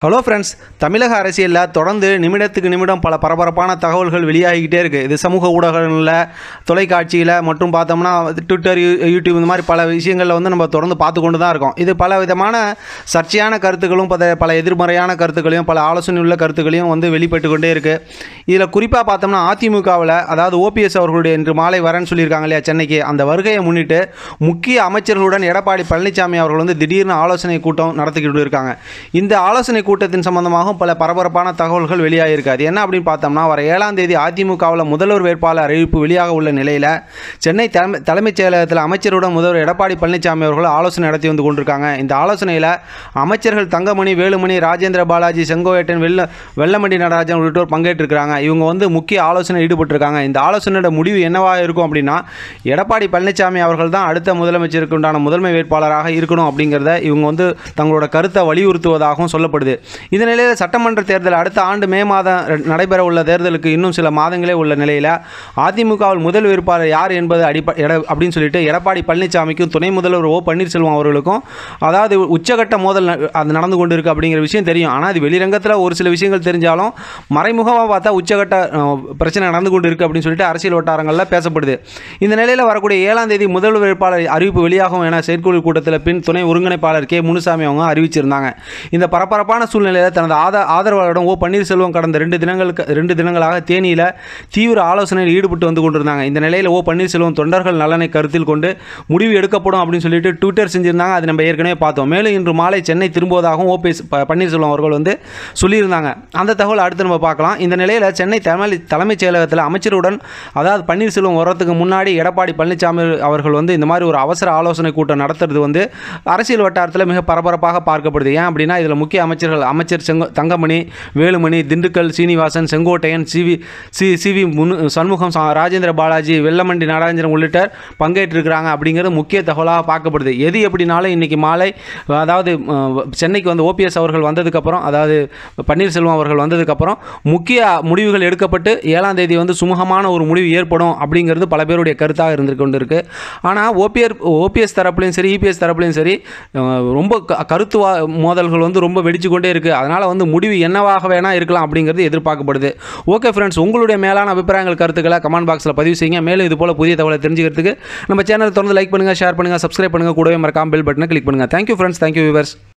hello friends தமிழக அரசியலில் தொடர்ந்து நிமிடத்துக்கு நிமிடம் பல பரபரப்பான தகவல்கள் வெளியாகிக்கிட்டே இருக்குது இது சமூக ஊடகங்களில் தொலைக்காட்சியில் மற்றும் பார்த்தோம்னா ட்விட்டர் யூ- யூடியூப் இந்த மாதிரி பல விஷயங்களில் வந்து நம்ம தொடர்ந்து பார்த்து கொண்டு தான் இருக்கோம் இது பல விதமான சர்ச்சையான கருத்துக்களும் பல பல எதிர்மறையான கருத்துக்களையும் பல ஆலோசனை உள்ள கருத்துக்களையும் வந்து வெளிப்பட்டு கொண்டே இருக்குது இதில் குறிப்பாக பார்த்தோம்னா அதிமுகவில் அதாவது ஓபிஎஸ் அவர்களுடைய இன்று மாலை வரேன்னு சொல்லியிருக்காங்க இல்லையா சென்னைக்கு அந்த வருகையை முன்னிட்டு முக்கிய அமைச்சர்களுடன் எடப்பாடி பழனிசாமி அவர்கள் வந்து திடீர்னு ஆலோசனை கூட்டம் நடத்திக்கிட்டு இருக்காங்க இந்த ஆலோசனை கூட்டத்தின் சம்பந்தமாகவும் பல பரபரப்பான தகவல்கள் வெளியாகிருக்கு அது என்ன அப்படின்னு பார்த்தோம்னா வர ஏழாம் தேதி அதிமுகவில் முதல்வர் வேட்பாளர் அறிவிப்பு வெளியாக உள்ள நிலையில் சென்னை தலைமை தலைமைச் செயலகத்தில் அமைச்சருடன் முதல்வர் எடப்பாடி பழனிசாமி அவர்கள் ஆலோசனை நடத்தி வந்து கொண்டிருக்காங்க இந்த ஆலோசனையில் அமைச்சர்கள் தங்கமணி வேலுமணி ராஜேந்திர பாலாஜி செங்கோட்டையன் வெள்ள வெள்ளமண்டி நடராஜன் உள்ளிட்டோர் பங்கேற்றிருக்கிறாங்க இவங்க வந்து முக்கிய ஆலோசனை ஈடுபட்டிருக்காங்க இந்த ஆலோசனையோட முடிவு என்னவாக இருக்கும் அப்படின்னா எடப்பாடி பழனிசாமி அவர்கள் தான் அடுத்த முதலமைச்சருக்கு உண்டான முதன்மை வேட்பாளராக இருக்கணும் அப்படிங்கிறத இவங்க வந்து தங்களோட கருத்தை வலியுறுத்துவதாகவும் சொல்லப்படுது இந்த நிலையில் சட்டமன்ற தேர்தல் அடுத்த ஆண்டு மே மாதம் ரெ- நடைபெற உள்ள தேர்தலுக்கு இன்னும் சில மாதங்களே உள்ள நிலையில் அதிமுகவில் முதல் வேட்பாளர் யார் என்பது அடிப்ப எட அப்படின்னு சொல்லிட்டு எடப்பாடி பழனிசாமிக்கும் துணை முதல்வர் ஓ பன்னீர்செல்வம் அவர்களுக்கும் அதாவது உச்சகட்ட மோதல் ந- அது நடந்து கொண்டு இருக்கு அப்படிங்கிற விஷயம் தெரியும் ஆனால் அது வெளிரங்கத்தில் ஒரு சில விஷயங்கள் தெரிஞ்சாலும் மறைமுகமாக பார்த்தா உச்சகட்ட அஹ், பிரச்சனை நடந்து கொண்டு இருக்கு அப்படின்னு சொல்லிட்டு அரசியல் வட்டாரங்களில் பேசப்படுது இந்த நிலையில் வரக்கூடிய ஏழாம் தேதி முதல் வேட்பாளர் அறிவிப்பு வெளியாகும் என செயற்குழு கூட்டத்தில் பின் துணை ஒருங்கிணைப்பாளர் கே முனுசாமி அவங்க அறிவிச்சிருந்தாங்க இந்த பரபரப்பான சூழ்நிலையில் தனது ஆத ஆதரவாளரிடம் ஓ பன்னீர்செல்வம் கடந்த ரெண்டு தினங்களுக்கு ரெண்டு தினங்களாக தேனியில் தீவிர ஆலோசனையில் ஈடுபட்டு வந்து கொண்டிருந்தாங்க இந்த நிலையில் ஓ பன்னீர்செல்வம் தொண்டர்கள் நலனை கருத்தில் கொண்டு முடிவு எடுக்கப்படும் அப்படின்னு சொல்லிட்டு ட்விட்டர் செஞ்சிருந்தாங்க அது நம்ம ஏற்கனவே பார்த்தோம் மேலும் இன்று மாலை சென்னை திரும்புவதாகவும் ஓபிஎஸ் பன்னீர்செல்வம் அவர்கள் வந்து சொல்லியிருந்தாங்க அந்த தகவல் அடுத்து நம்ம பார்க்கலாம் இந்த நிலையில் சென்னை தலைமை தலைமைச் செயலகத்தில் அமைச்சருடன் அதாவது பன்னீர்செல்வம் வர்றதுக்கு முன்னாடி எடப்பாடி பழனிசாமி அவர்கள் வந்து இந்த மாதிரி ஒரு அவசர ஆலோசனை கூட்டம் நடத்துறது வந்து அரசியல் வட்டாரத்தில் மிக பரபரப்பாக பார்க்கப்படுது ஏன் அப்படின்னா இதில் முக்கிய அமைச்சர்கள் அமைச்சர் செங்கோ Thangamani Velumani Dindigul Srinivasan Sengottaiyan CV C CV முனு சண்முகம் சா- ராஜேந்திர பாலாஜி வெள்ளமண்டி நடராஜன் உள்ளிட்டோர் பங்கேற்றிருக்கிறாங்க அப்படிங்கிறது முக்கிய தகவலாக பார்க்கப்படுது எது எப்படினாலும் இன்னைக்கு மாலை அதாவது அஹ், சென்னைக்கு வந்து ஓபிஎஸ் அவர்கள் வந்ததுக்கப்புறம் அதாவது பன்னீர்செல்வம் அவர்கள் வந்ததுக்கப்புறம் முக்கிய முடிவுகள் எடுக்கப்பட்டு ஏழாம் தேதி வந்து சுமூகமான ஒரு முடிவு ஏற்படும் அப்படிங்கிறது பல பேருடைய கருத்தாக இருந்து கொண்டு இருக்கு ஆனால் ஓபிஆர் ஓபிஎஸ் தரப்புலையும் சரி இபிஎஸ் தரப்புலையும் சரி அஹ், ரொம்ப க- கருத்து வா- மோதல்கள் வந்து ரொம்ப வெடிச்சு கொண்டே இருக்குது அதனால் வந்து முடிவு என்னவாக வேணால் இருக்கலாம் அப்படிங்கிறது எதிர்பார்க்கப்படுது ஓகே ஃப்ரெண்ட்ஸ் உங்களுடைய மேலான அபிப்பிராயங்கள் கருத்துக்களை கமெண்ட் பாக்ஸில் பதிவு செய்யுங்க மேலும் இது போல் புதிய தகவலை தெரிஞ்சுக்கிறதுக்கு நம்ம சேனல் தொடர்ந்து லைக் பண்ணுங்கள் ஷேர் பண்ணுங்கள் சப்ஸ்கிரைப் பண்ணுங்கள் கூடவே மறக்காம பெல் பட்டனை கிளிக் பண்ணுங்கள் தேங்க்யூ ஃப்ரெண்ட்ஸ் தேங்க்யூ விவர்ஸ்